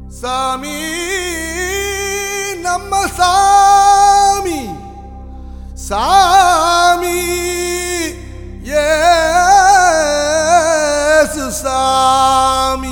சாமி நம்ம சாமி சாமி ஏசு சாமி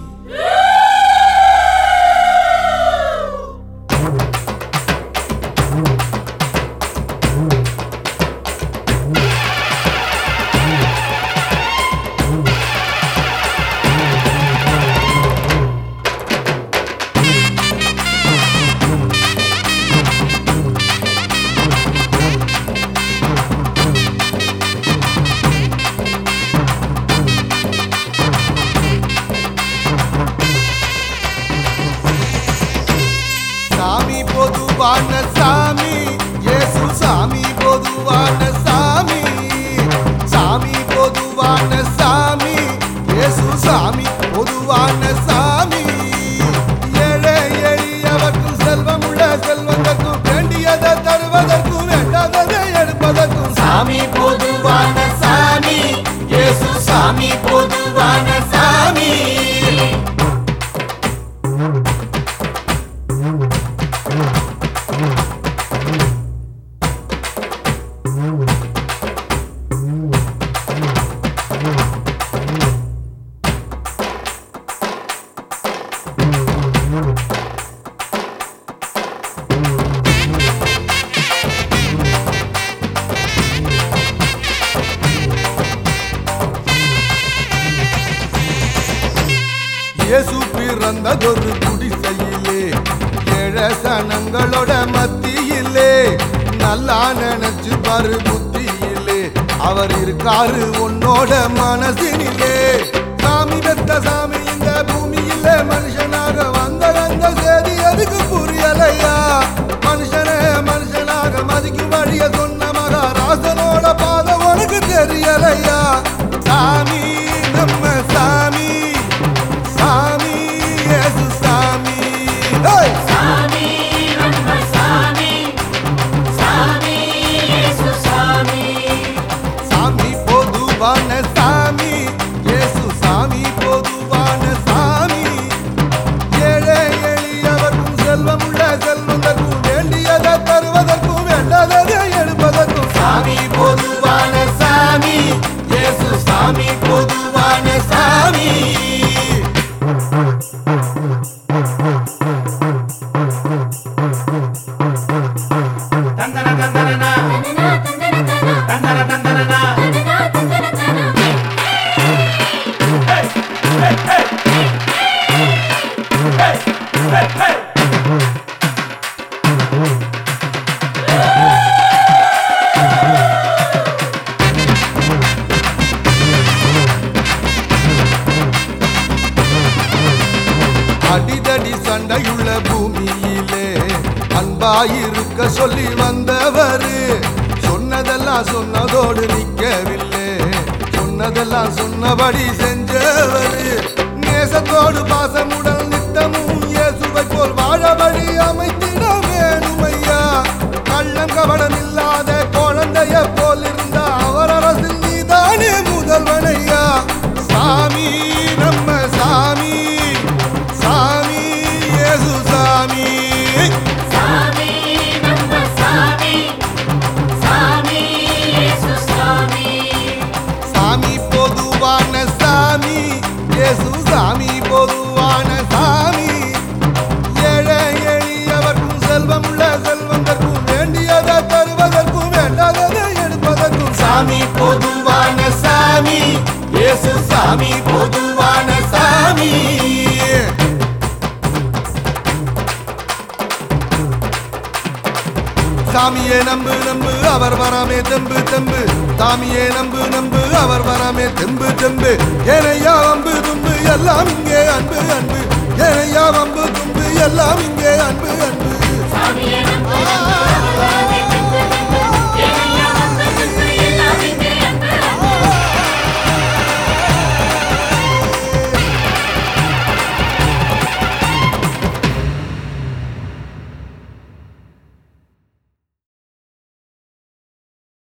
சாமி பொதுவான சாமி இயேசு சாமி பொதுவான சாமி சாமி பொதுவான சாமி இயேசு சாமி பொதுவான சாமி ஏழை எளியவர்க்கும் செல்வம் உள்ள செல்வதற்கும் வேண்டியதை தருவதற்கும் வேண்டாததை எடுப்பதற்கும் சாமி பொதுவான சாமி இயேசு சாமி பொதுவான சாமி இயேசு பிறந்ததொரு குடிசையிலே ஏழை சனங்களோட மத்தியிலே நல்லா நினைச்சு பாரு புத்தியிலே அவர் இருக்காரு உன்னோட மனசினிலே சாமி பெத்த சாமி இந்த பூமியில மனுஷனாக வந்த அந்த செய்தி எதுக்கு புரியலையா மனுஷனே மனுஷனாக மதிக்கும் வழிய சொன்ன மகாராசனோட பாதை உனக்கு தெரியலையா சாமி நம்ம சாமி சாமி இயேசு சாமி ஹேய்! சாமி நம்ம சாமி சாமி இயேசு சாமி சாமி பொதுவான சாமி இயேசு சாமி பொதுவான சாமி ஏழை எளியவர்க்கும் செல்வம் உள்ள செல்வதற்கும் வேண்டியதை தருவதற்கும் வேண்டாததை எடுப்பதற்கும் சாமி பொதுவான சாமி இயேசு சாமி பொதுவான சாமி தந்தன தந்தனனா தந்தன தந்தனனா அடிதடி சண்டையுள்ள பூமியிலே அன்பாயிருக்க சொல்லி வந்தவரு சொன்னதெல்லாம் சொன்னதோடு நிக்கவில்லை சொன்னதெல்லாம் சொன்னபடி செஞ்சவரு நேசத்தோடு பாசமுடன் நித்தமும் இயேசுவை போல் வாழபடி அமைத்திட வேணுமையா கள்ளம் கவனம் இல்லாத குழந்தைய போல் இருந்த அவர் அரசில் நீதானே முதல்வனையா சாமி நம்ம சாமி சாமி இயேசு சாமி சாமி நம்ம சாமி சாமி இயேசு சாமி சாமி பொதுவான சாமி இயேசு சாமி பொதுவான சாமி ஏழை எளியவர்க்கும் செல்வம் உள்ள செல்வந்தர்க்கும் வேண்டியதை தருவதற்கும் வேண்டாததை எடுப்பதற்கும் சாமி பொதுவான சாமி இயேசு சாமி பொதுவான சாமி சாமியே நம்பு நம்பு அவர் வராமே தெம்பு தெம்பு சாமியே நம்பு நம்பு அவர் வராமே தெம்பு தெம்பு ஏனையா வம்பு தும்பு எல்லாம் இங்கே அன்பு அன்பு ஏனையா வம்பு தும்பு எல்லாம் இங்கே அன்பு அன்பு